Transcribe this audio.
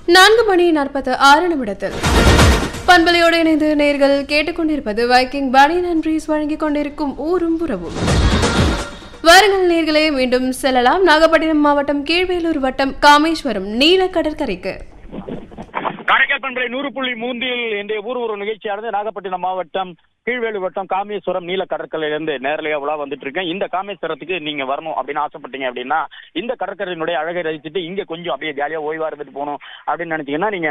நான்கு மணி நாற்பத்து ஆறு நிமிடத்தில் பண்பலையோடு இணைந்து நேர்கள் கேட்டுக்கொண்டிருப்பது வைக்கிங் பனி நன்றிஸ் வழங்கிக் கொண்டிருக்கும் ஊரும் புறவும் வாருங்கள் நேர்களே மீண்டும் செல்லலாம் நாகப்பட்டினம் மாவட்டம் கீழ்வேலூர் வட்டம் காமேஸ்வரம் நீல கடற்கரைக்கு காரைக்கால் பண்பலை நூறு புள்ளி மூன்றில் இன்றைய ஊர் ஒரு நிகழ்ச்சியானது நாகப்பட்டினம் மாவட்டம் கீழ்வேலூர் வட்டம் காமேஸ்வரம் நீல கடற்கரையிலிருந்து நேரலையா உலா வந்துட்டு இருக்கேன் இந்த காமேஸ்வரத்துக்கு நீங்க வரணும் அப்படின்னு ஆசைப்பட்டீங்க அப்படின்னா இந்த கடற்கரையினுடைய அழகை ரசிச்சுட்டு இங்க கொஞ்சம் அப்படியே ஜாலியா ஓய்வா இருந்துட்டு போகணும் அப்படின்னு நினைச்சீங்கன்னா நீங்க